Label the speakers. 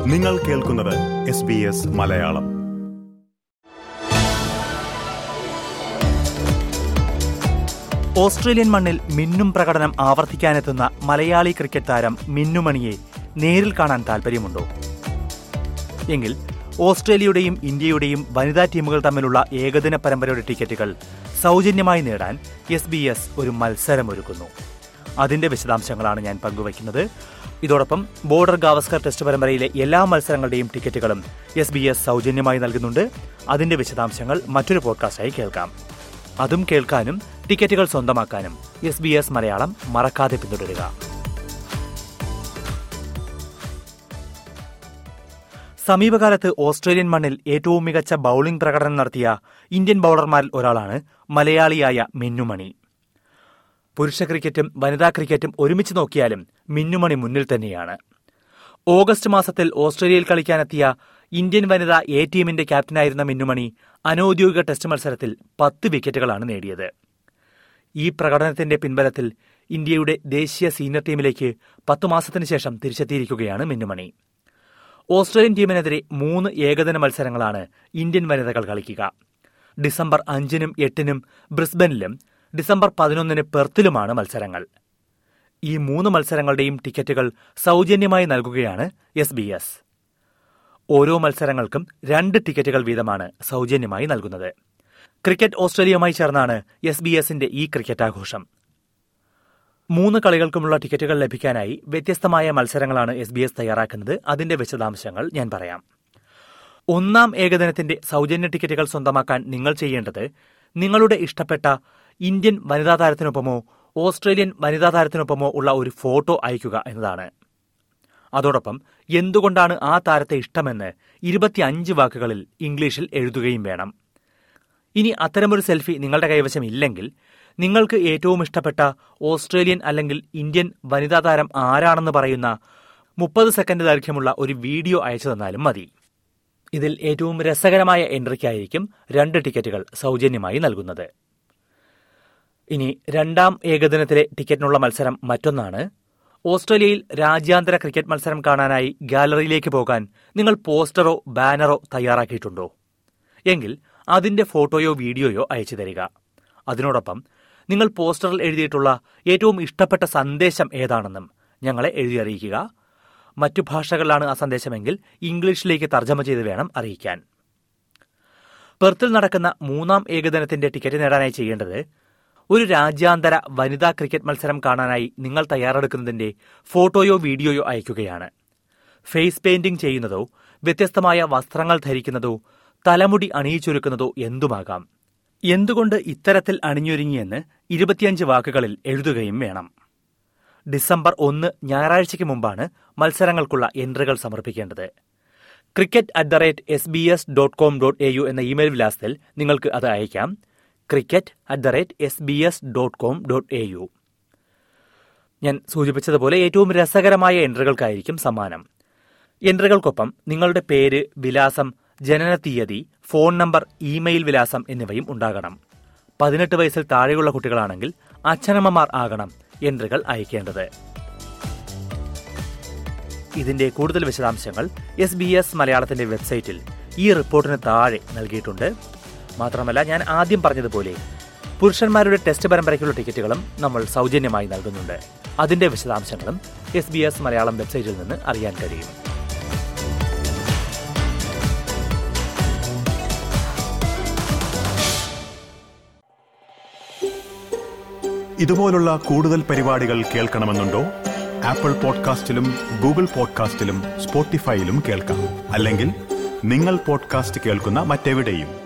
Speaker 1: നിങ്ങൾ കേൾക്കുന്നത് S B S Malayalam
Speaker 2: Australian മണ്ണിൽ മിന്നും പ്രകടനം ആവർത്തിക്കാനെത്തുന്ന മലയാളി ക്രിക്കറ്റ് താരം മിന്നുമണിയെ നേരിൽ കാണാൻ താൽപ്പര്യമുണ്ടോ എങ്കിൽ ഓസ്ട്രേലിയയുടെയും ഇന്ത്യയുടെയും വനിതാ ടീമുകൾ തമ്മിലുള്ള ഏകദിന പരമ്പരയുടെ ടിക്കറ്റുകൾ സൗജന്യമായി നേടാൻ എസ് ബി എസ് ഒരു മത്സരമൊരുക്കുന്നു അതിന്റെ വിശദാംശങ്ങളാണ് ഞാൻ പങ്കുവയ്ക്കുന്നത് ഇതോടൊപ്പം ബോർഡർ ഗാവസ്കർ ടെസ്റ്റ് പരമ്പരയിലെ എല്ലാ മത്സരങ്ങളുടെയും ടിക്കറ്റുകളും എസ് ബി എസ് സൗജന്യമായി നൽകുന്നുണ്ട് അതിന്റെ വിശദാംശങ്ങൾ മറ്റൊരു പോഡ്കാസ്റ്റായി കേൾക്കാം അതും കേൾക്കാനും ടിക്കറ്റുകൾ സ്വന്തമാക്കാനും എസ് ബി എസ് മലയാളം മറക്കാതെ പിന്തുടരുക സമീപകാലത്ത് ഓസ്ട്രേലിയൻ മണ്ണിൽ ഏറ്റവും മികച്ച ബൌളിംഗ് പ്രകടനം നടത്തിയ ഇന്ത്യൻ ബൌളർമാരിൽ ഒരാളാണ് മലയാളിയായ മിന്നുമണി പുരുഷ ക്രിക്കറ്റും വനിതാ ക്രിക്കറ്റും ഒരുമിച്ച് നോക്കിയാലും മിന്നുമണി മുന്നിൽ തന്നെയാണ് ഓഗസ്റ്റ് മാസത്തിൽ ഓസ്ട്രേലിയയിൽ കളിക്കാനെത്തിയ ഇന്ത്യൻ വനിതാ എ ടീമിന്റെ ക്യാപ്റ്റനായിരുന്ന മിന്നുമണി അനൌദ്യോഗിക ടെസ്റ്റ് മത്സരത്തിൽ പത്ത് വിക്കറ്റുകളാണ് നേടിയത് ഈ പ്രകടനത്തിന്റെ പിൻബലത്തിൽ ഇന്ത്യയുടെ ദേശീയ സീനിയർ ടീമിലേക്ക് പത്തു മാസത്തിനു ശേഷം തിരിച്ചെത്തിയിരിക്കുകയാണ് മിന്നുമണി ഓസ്ട്രേലിയൻ ടീമിനെതിരെ മൂന്ന് ഏകദിന മത്സരങ്ങളാണ് ഇന്ത്യൻ വനിതകൾ കളിക്കുക ഡിസംബർ അഞ്ചിനും എട്ടിനും ബ്രിസ്ബനിലും ഡിസംബർ പതിനൊന്നിന് പെർത്തിലുമാണ് മത്സരങ്ങൾ ഈ മൂന്ന് മത്സരങ്ങളുടെയും ടിക്കറ്റുകൾ സൗജന്യമായി നൽകുകയാണ് എസ് ബി എസ് ഓരോ മത്സരങ്ങൾക്കും രണ്ട് ടിക്കറ്റുകൾ വീതമാണ് സൗജന്യമായി നൽകുന്നത് ക്രിക്കറ്റ് ഓസ്ട്രേലിയയുമായി ചേർന്നാണ് എസ് ബി എസിന്റെ ഈ ക്രിക്കറ്റ് ആഘോഷം മൂന്ന് കളികൾക്കുമുള്ള ടിക്കറ്റുകൾ ലഭിക്കാനായി വ്യത്യസ്തമായ മത്സരങ്ങളാണ് എസ് ബി എസ് തയ്യാറാക്കുന്നത് അതിന്റെ വിശദാംശങ്ങൾ ഞാൻ പറയാം ഒന്നാം ഏകദിനത്തിന്റെ സൗജന്യ ടിക്കറ്റുകൾ സ്വന്തമാക്കാൻ നിങ്ങൾ ചെയ്യേണ്ടത് നിങ്ങളുടെ ഇഷ്ടപ്പെട്ട ഇന്ത്യൻ വനിതാ താരത്തിനൊപ്പമോ ഓസ്ട്രേലിയൻ വനിതാ താരത്തിനൊപ്പമോ ഉള്ള ഒരു ഫോട്ടോ അയയ്ക്കുക എന്നതാണ് അതോടൊപ്പം എന്തുകൊണ്ടാണ് ആ താരത്തെ ഇഷ്ടമെന്ന് ഇരുപത്തിയഞ്ച് വാക്കുകളിൽ ഇംഗ്ലീഷിൽ എഴുതുകയും വേണം ഇനി അത്തരമൊരു സെൽഫി നിങ്ങളുടെ കൈവശം ഇല്ലെങ്കിൽ നിങ്ങൾക്ക് ഏറ്റവും ഇഷ്ടപ്പെട്ട ഓസ്ട്രേലിയൻ അല്ലെങ്കിൽ ഇന്ത്യൻ വനിതാ താരം ആരാണെന്ന് പറയുന്ന മുപ്പത് സെക്കൻഡ് ദൈർഘ്യമുള്ള ഒരു വീഡിയോ അയച്ചു തന്നാലും മതി ഇതിൽ ഏറ്റവും രസകരമായ എൻട്രിക്കായിരിക്കും രണ്ട് ടിക്കറ്റുകൾ സൗജന്യമായി നൽകുന്നത് ഇനി രണ്ടാം ഏകദിനത്തിലെ ടിക്കറ്റിനുള്ള മത്സരം മറ്റൊന്നാണ് ഓസ്ട്രേലിയയിൽ രാജ്യാന്തര ക്രിക്കറ്റ് മത്സരം കാണാനായി ഗാലറിയിലേക്ക് പോകാൻ നിങ്ങൾ പോസ്റ്ററോ ബാനറോ തയ്യാറാക്കിയിട്ടുണ്ടോ എങ്കിൽ അതിന്റെ ഫോട്ടോയോ വീഡിയോയോ അയച്ചു തരിക അതിനോടൊപ്പം നിങ്ങൾ പോസ്റ്ററിൽ എഴുതിയിട്ടുള്ള ഏറ്റവും ഇഷ്ടപ്പെട്ട സന്ദേശം ഏതാണെന്നും ഞങ്ങളെ എഴുതി അറിയിക്കുക മറ്റു ഭാഷകളിലാണ് ആ സന്ദേശമെങ്കിൽ ഇംഗ്ലീഷിലേക്ക് തർജ്ജമ ചെയ്ത് വേണം അറിയിക്കാൻ പെർത്തിൽ നടക്കുന്ന മൂന്നാം ഏകദിനത്തിന്റെ ടിക്കറ്റ് നേടാനായി ചെയ്യേണ്ടത് ഒരു രാജ്യാന്തര വനിതാ ക്രിക്കറ്റ് മത്സരം കാണാനായി നിങ്ങൾ തയ്യാറെടുക്കുന്നതിന്റെ ഫോട്ടോയോ വീഡിയോയോ അയക്കുകയാണ് ഫേസ് പെയിന്റിംഗ് ചെയ്യുന്നതോ വ്യത്യസ്തമായ വസ്ത്രങ്ങൾ ധരിക്കുന്നതോ തലമുടി അണിയിച്ചൊരുക്കുന്നതോ എന്തുമാകാം എന്തുകൊണ്ട് ഇത്തരത്തിൽ അണിഞ്ഞൊരുങ്ങിയെന്ന് ഇരുപത്തിയഞ്ച് വാക്കുകളിൽ എഴുതുകയും വേണം ഡിസംബർ ഒന്ന് ഞായറാഴ്ചയ്ക്ക് മുമ്പാണ് മത്സരങ്ങൾക്കുള്ള എൻട്രികൾ സമർപ്പിക്കേണ്ടത് cricket at the rate S B S dot com dot A U എന്ന ഇമെയിൽ വിലാസത്തിൽ നിങ്ങൾക്ക് അത് അയക്കാം cricket at the rate S B S dot com dot A U ഞാൻ സൂചിപ്പിച്ചതുപോലെ ഏറ്റവും രസകരമായ എൻട്രികൾക്കായിരിക്കും സമ്മാനം എൻട്രികൾക്കൊപ്പം നിങ്ങളുടെ പേര് വിലാസം ജനന തീയതി ഫോൺ നമ്പർ ഇമെയിൽ വിലാസം എന്നിവയും ഉണ്ടാകണം പതിനെട്ട് വയസ്സിൽ താഴെയുള്ള കുട്ടികളാണെങ്കിൽ അച്ഛനമ്മമാർ ആകണം എൻട്രികൾ അയക്കേണ്ടത് ഇതിന്റെ കൂടുതൽ വിശദാംശങ്ങൾ എസ് ബി എസ് മലയാളത്തിന്റെ വെബ്സൈറ്റിൽ ഈ റിപ്പോർട്ടിന് താഴെ നൽകിയിട്ടുണ്ട് മാത്രമല്ല ഞാൻ ആദ്യം പറഞ്ഞതുപോലെ പുരുഷന്മാരുടെ ടെസ്റ്റ് പരമ്പരയ്ക്കുള്ള ടിക്കറ്റുകളും നമ്മൾ സൗജന്യമായി നൽകുന്നുണ്ട് അതിന്റെ വിശദാംശങ്ങളും എസ് ബി എസ് മലയാളം വെബ്സൈറ്റിൽ നിന്ന് അറിയാൻ കഴിയും
Speaker 1: ഇതുപോലുള്ള കൂടുതൽ പരിപാടികൾ കേൾക്കണമെന്നുണ്ടോ ആപ്പിൾ പോഡ്കാസ്റ്റിലും ഗൂഗിൾ പോഡ്കാസ്റ്റിലും സ്പോട്ടിഫൈയിലും കേൾക്കാം അല്ലെങ്കിൽ നിങ്ങൾ പോഡ്കാസ്റ്റ് കേൾക്കുന്ന മറ്റെവിടെയും